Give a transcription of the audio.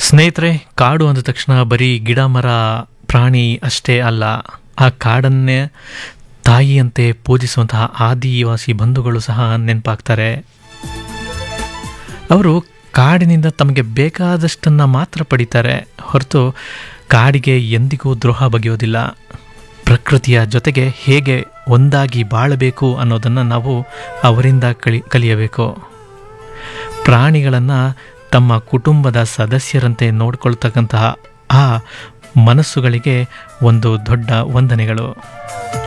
ಸ್ನೇಹಿತರೆ ಕಾಡು ಅಂದ ತಕ್ಷಣ ಬರೀ ಗಿಡ ಮರ ಪ್ರಾಣಿ ಅಷ್ಟೇ ಅಲ್ಲ ಆ ಕಾಡನ್ನೇ ತಾಯಿಯಂತೆ ಪೂಜಿಸುವಂತಹ ಆದಿವಾಸಿ ಬಂಧುಗಳು ಸಹ ನೆನಪಾಗ್ತಾರೆ ಅವರು ಕಾಡಿನಿಂದ ತಮಗೆ ಬೇಕಾದಷ್ಟನ್ನು ಮಾತ್ರ ಪಡಿತಾರೆ ಹೊರತು ಕಾಡಿಗೆ ಎಂದಿಗೂ ದ್ರೋಹ ಬಗೆಯೋದಿಲ್ಲ ಪ್ರಕೃತಿಯ ಜೊತೆಗೆ ಹೇಗೆ ಒಂದಾಗಿ ಬಾಳಬೇಕು ಅನ್ನೋದನ್ನು ನಾವು ಅವರಿಂದ ಕಲಿ ಕಲಿಯಬೇಕು ಪ್ರಾಣಿಗಳನ್ನು ತಮ್ಮ ಕುಟುಂಬದ ಸದಸ್ಯರಂತೆ ನೋಡ್ಕೊಳ್ತಕ್ಕಂತಹ ಆ ಮನಸ್ಸುಗಳಿಗೆ ಒಂದು ದೊಡ್ಡ ವಂದನೆಗಳು